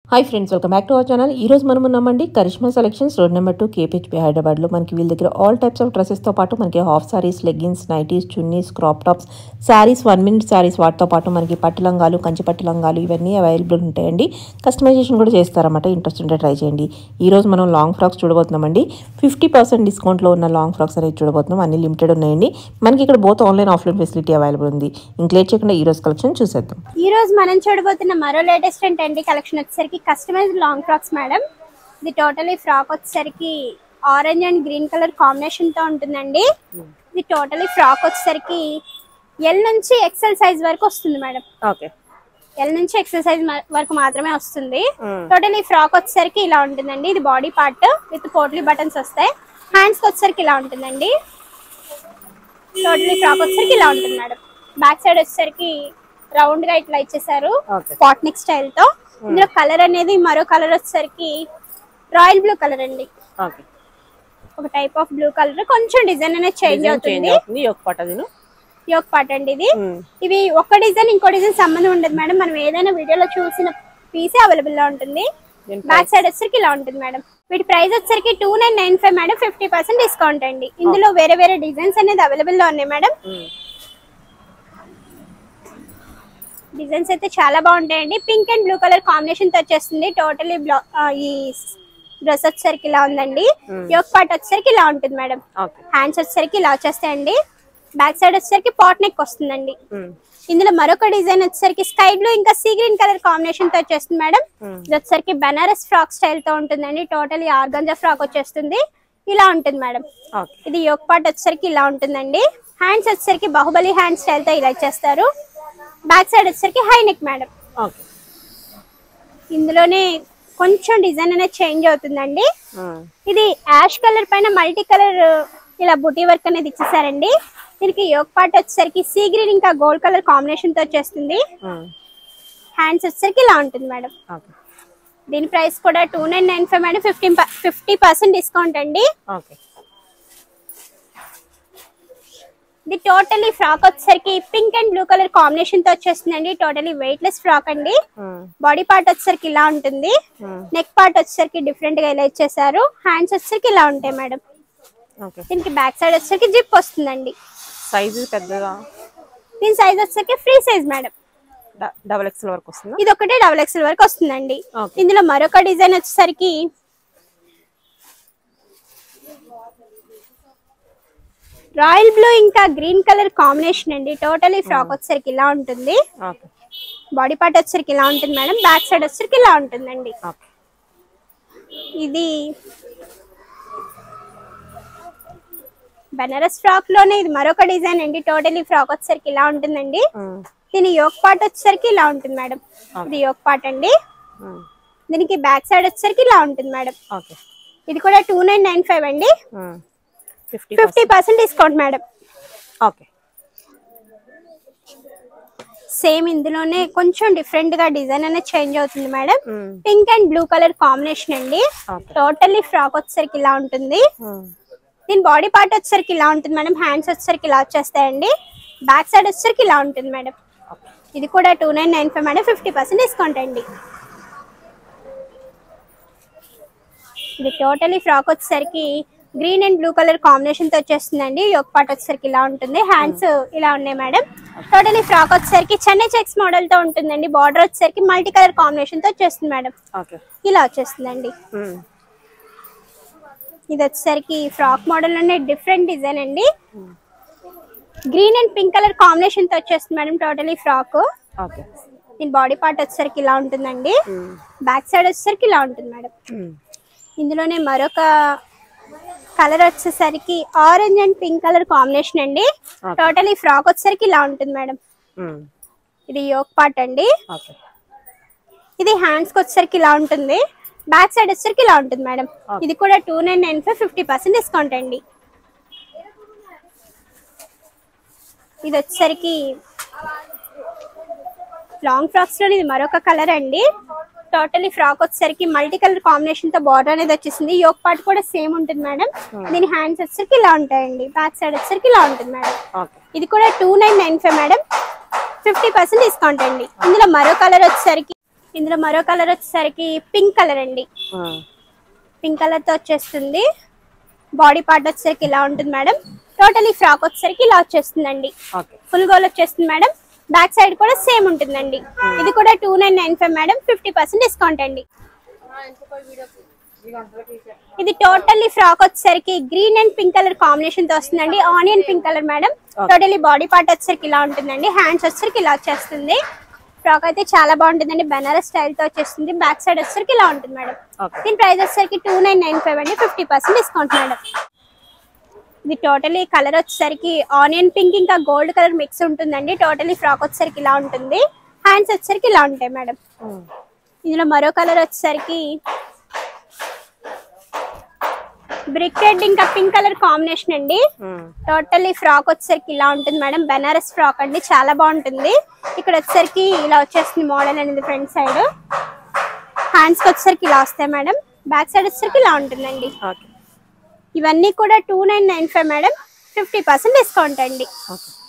Hi friends welcome back to our channel ఈ రోజు మనం ఉన్నామండి Karishma selections road number two KPHP హైదరాబాద్లో మనకి వీళ్ళ దగ్గర ఆల్ టైప్స్ ఆఫ్ డ్రెస్సెస్తో పాటు మనకి half saris leggings nighties chunnis crop tops saris one minute saris వాటితో పాటు మనకి పట్టు లంగాలు కంచి పట్టు లంగాలు ఇవన్నీ అవైలబుల్ ఉంటాయండి కస్టమైజేషన్ కూడా చేస్తారన్నమాట ఇంట్రెస్ట్ ఉంటే ట్రై చేయండి ఈ రోజు మనం లాంగ్ ఫ్రాక్స్ చూడబోతున్నామండి ఫిఫ్టీ పర్సెంట్ డిస్కౌంట్లో ఉన్న లాంగ్ ఫ్రాక్స్ అనేది చూడబోతున్నాం అన్ని లిమిటెడ్ ఉన్నాయండి మనకి ఇక్కడ both online offline facility available ఉంది ఇంక్లేట్ చేయకుండా ఈ రోజు కలెక్షన్ చూసేద్దాం ఈ రోజు మనం చూడబోతున్న మరో లేటెస్ట్ అండ్ ట్రెండీ కలెక్షన్ వచ్చేసరికి కస్టమైజ్డ్ లాంగ్ ఫ్రాక్స్ మేడం ఇది టోటలీ ఫ్రాక్ వచ్చేసరికి orange and green colour combination తో ఉంటుందండి ఇది టోటలీ ఫ్రాక్ వచ్చేసరికి ఎల్ నుంచి ఎక్సెల్ సైజ్ వరకు వస్తుంది మేడం ఓకే ఎల్ నుంచి ఎక్సెల్ సైజ్ వరకు మాత్రమే వస్తుంది టోటలీ ఫ్రాక్ వచ్చేసరికి ఇలా ఉంటుందండి ఇది body part with potli buttons వస్తాయి హ్యాండ్స్ వచ్చేసరికి ఇలా ఉంటుందండి టోటలీ ఫ్రాక్ వచ్చేసరికి ఇలా ఉంటుంది మేడం బ్యాక్ సైడ్ వచ్చేసరికి రౌండ్ గా ఇట్లా ఇచ్చేసారు ఓకే పాట్నిక్ స్టైల్ తో ఇందులో కలర్ అనేది మరో కలర్ వచ్చేసరికి రాయల్ బ్లూ కలర్ అండి ఓకే ఒక టైప్ ఆఫ్ బ్లూ కలర్ కొంచెం డిజైన్ అనేది చేంజ్ అవుతుంది అవుతుంది ఒక పట్టదిను యోక్ పార్ట్ అండి ఇది ఇవి ఒక డిజైన్ ఇంకో డిజైన్ సంబంధం ఉండదు మేడం మనం ఏదైనా వీడియోలో చూసిన పీసే అవైలబుల్ లో ఉంటుంది బ్యాక్ సైడ్ వచ్చేసరికి ఇలా ఉంటుంది మేడం వీటి ప్రైస్ వచ్చేసరికి two nine nine five madam fifty percent discount అండి ఇందులో వేరే వేరే డిజైన్స్ అనేది అవైలబుల్ లో ఉన్నాయి మేడం డిజైన్స్ అయితే చాలా బాగుంటాయండి pink and blue colour combination తో వచ్చేస్తుంది టోటలీ ఈ డ్రెస్ వచ్చేసరికి ఇలా ఉందండి యోక్ పార్ట్ వచ్చేసరికి ఇలా ఉంటుంది మేడం ఓకే హ్యాండ్స్ వచ్చేసరికి ఇలా వచ్చేస్తాయండి బ్యాక్ సైడ్ వచ్చేసరికి పాట్ నెక్ వస్తుందండి ఇందులో మరొక డిజైన్ వచ్చేసరికి స్కై బ్లూ ఇంకా సీ గ్రీన్ కలర్ కాంబినేషన్ తో వచ్చేస్తుంది మేడం ఇది వచ్చేసరికి బనారస్ ఫ్రాక్ స్టైల్ తో ఉంటుందండి టోటల్ ఆర్గంజా ఫ్రాక్ వచ్చేస్తుంది ఇలా ఉంటుంది మేడం ఓకే ఇది యోక్ పార్ట్ వచ్చేసరికి ఇలా ఉంటుందండి హ్యాండ్స్ వచ్చేసరికి బాహుబలి హ్యాండ్ స్టైల్ తో ఇలా ఇచ్చేస్తారు బ్యాక్ సైడ్ వచ్చేసరికి హై నెక్ మేడం ఓకే ఇందులోనే కొంచెం డిజైన్ అనేది చేంజ్ అవుతుందండి ఇది యాష్ కలర్ పైన మల్టీ కలర్ ఇలా బుటీ వర్క్ అనేది ఇచ్చేసారండి దీనికి యోక్ పార్ట్ వచ్చేసరికి సీ గ్రీన్ ఇంకా గోల్డ్ కలర్ కాంబినేషన్ తో వచ్చేస్తుంది హ్యాండ్స్ వచ్చేసరికి ఇలా ఉంటుంది మేడం ఓకే దీని ప్రైస్ కూడా two nine nine five madam fifteen fifty percent discount అండి ఓకే ఇది టోటలీ ఫ్రాక్ వచ్చేసరికి pink and blue colour combination తో వచ్చేస్తుందండి టోటలీ వెయిట్ లెస్ ఫ్రాక్ అండి బాడీ పార్ట్ వచ్చేసరికి ఇలా ఉంటుంది నెక్ పార్ట్ వచ్చేసరికి డిఫరెంట్ గా ఇలా ఇచ్చేసారు హ్యాండ్స్ వచ్చేసరికి ఇలా ఉంటాయి మేడం ఓకే దీనికి బ్యాక్ సైడ్ వచ్చేసరికి జిప్ వస్తుందండి సైజు పెద్దగా దీని సైజ్ వచ్చేసరికి free size madam double XL వరకు వస్తుందా ఇది ఒకటే డబుల్ ఎక్స్ఎల్ వరకు వస్తుందండి Okay. ఇందులో మరొక డిజైన్ వచ్చేసరికి రాయల్ బ్లూ ఇంకా గ్రీన్ కలర్ కాంబినేషన్ అండి టోటలీ ఫ్రాక్ వచ్చేసరికి ఇలా ఉంటుంది ఓకే బాడీ పార్ట్ వచ్చేసరికి ఇలా ఉంటుంది మేడం బ్యాక్ సైడ్ వచ్చేసరికి ఇలా ఉంటుందండి ఓకే ఇది బెనారస్ ఫ్రాక్ లోనే ఇది మరొక డిజైన్ అండి టోటలీ ఫ్రాక్ వచ్చేసరికి ఇలా ఉంటుందండి దీని యోక్ పార్ట్ వచ్చేసరికి ఇలా ఉంటుంది మేడం ఇది యోక్ పార్ట్ అండి దీనికి బ్యాక్ సైడ్ వచ్చేసరికి ఇలా ఉంటుంది మేడం ఓకే ఇది కూడా టూ నైన్ నైన్ ఫైవ్ అండి fifty fifty percent discount madam okay same ఇందులోనే కొంచెం డిఫరెంట్ గా డిజైన్ అనేది చేంజ్ అవుతుంది madam pink and blue colour combination అండి ఓకే టోటల్లీ ఫ్రాక్ వచ్చేసరికి ఇలా ఉంటుంది దీని బాడీ పార్ట్ వచ్చేసరికి ఇలా ఉంటుంది మేడం హ్యాండ్స్ వచ్చేసరికి ఇలా వచ్చేస్తాయండి బ్యాక్ సైడ్ వచ్చేసరికి ఇలా ఉంటుంది మేడం ఇది కూడా two nine nine five madam fifty percent discount అండి ఇది టోటలీ ఫ్రాక్ వచ్చేసరికి green and blue colour combination తో వచ్చేస్తుందండి ఒక పార్ట్ వచ్చేసరికి ఇలా ఉంటుంది హ్యాండ్స్ ఇలా ఉన్నాయి మేడం టోటలీ ఫ్రాక్ వచ్చేసరికి చెన్నై చెక్స్ మోడల్ తో ఉంటుందండి బార్డర్ వచ్చేసరికి మల్టీ కలర్ కాంబినేషన్ తో వచ్చేస్తుంది మేడం ఓకే ఇలా వచ్చేస్తుందండి ఇది వచ్చేసరికి ఫ్రాక్ మోడల్ లోనే డిఫరెంట్ డిజైన్ అండి green and pink colour combination తో వచ్చేస్తుంది మేడం టోటలీ ఫ్రాక్ ఓకే దీని బాడీ పార్ట్ వచ్చేసరికి ఇలా ఉంటుందండి బ్యాక్ సైడ్ వచ్చేసరికి ఇలా ఉంటుంది మేడం ఇందులోనే మరొక కలర్ వచ్చేసరికి orange and pink colour combination అండి టోటలీ ఫ్రాక్ వచ్చేసరికి ఇలా ఉంటుంది మేడం ఇది యోక్ పార్ట్ అండి ఓకే ఇది హ్యాండ్స్ కి వచ్చేసరికి ఇలా ఉంటుంది బ్యాక్ సైడ్ వచ్చేసరికి ఇలా ఉంటుంది మేడం ఇది కూడా two nine nine five fifty percent discount అండి ఇది వచ్చేసరికి లాంగ్ ఫ్రాక్స్ లో ఇది మరొక కలర్ అండి టోటలీ ఫ్రాక్ వచ్చేసరికి మల్టీ కలర్ కాంబినేషన్ తో బార్డర్ అనేది వచ్చేసింది యోక్ పార్ట్ కూడా సేమ్ ఉంటుంది మేడం దీని హ్యాండ్స్ వచ్చేసరికి ఇలా ఉంటాయండి బ్యాక్ సైడ్ వచ్చేసరికి ఇలా ఉంటుంది మేడం ఓకే ఇది కూడా two nine nine five madam fifty percent discount అండి ఇందులో మరో కలర్ వచ్చేసరికి ఇందులో మరో కలర్ వచ్చేసరికి పింక్ కలర్ అండి పింక్ కలర్ తో వచ్చేస్తుంది బాడీ పార్ట్ వచ్చేసరికి ఇలా ఉంటుంది మేడం టోటల్ ఈ ఫ్రాక్ వచ్చేసరికి ఇలా వచ్చేస్తుందండి ఓకే ఫుల్ గోల్ వచ్చేస్తుంది మేడం బ్యాక్ సైడ్ కూడా సేమ్ ఉంటుందండి ఇది కూడా two nine nine five madam fifty percent discount అండి ఇది టోటల్లీ ఫ్రాక్ వచ్చేసరికి green and pink colour combination తో వస్తుందండి onion pink colour madam totally body part వచ్చేసరికి ఇలా ఉంటుందండి హ్యాండ్స్ వచ్చేసరికి ఇలా వచ్చేస్తుంది ఫ్రాక్ అయితే చాలా బాగుంటుందండి బెనారస్ స్టైల్ తో వచ్చేస్తుంది బ్యాక్ సైడ్ వచ్చేసరికి ఇలా ఉంటుంది మేడం ఓకే దీని ప్రైస్ వచ్చేసరికి టూ నైన్ నైన్ ఫైవ్ అండి ఫిఫ్టీ పర్సెంట్ డిస్కౌంట్ మేడం ఇది టోటలీ కలర్ వచ్చేసరికి ఆనియన్ పింక్ ఇంకా గోల్డ్ కలర్ మిక్స్ ఉంటుందండి టోటలీ ఫ్రాక్ వచ్చేసరికి ఇలా ఉంటుంది హ్యాండ్స్ వచ్చేసరికి ఇలా ఉంటాయి మేడం ఇందులో మరో కలర్ వచ్చేసరికి బ్రిక్ రెడ్ ఇంకా పింక్ కలర్ కాంబినేషన్ అండి టోటల్లీ ఫ్రాక్ వచ్చేసరికి ఇలా ఉంటుంది మేడం బెనారస్ ఫ్రాక్ అండి చాలా బాగుంటుంది ఇక్కడ వచ్చేసరికి ఇలా వచ్చేస్తుంది మోడల్ అనేది ఫ్రంట్ సైడ్ హ్యాండ్స్ కి వచ్చేసరికి ఇలా వస్తాయి మేడం బ్యాక్ సైడ్ వచ్చేసరికి ఇలా ఉంటుందండి ఓకే ఇవన్నీ కూడా two nine nine five madam fifty percent discount అండి ఓకే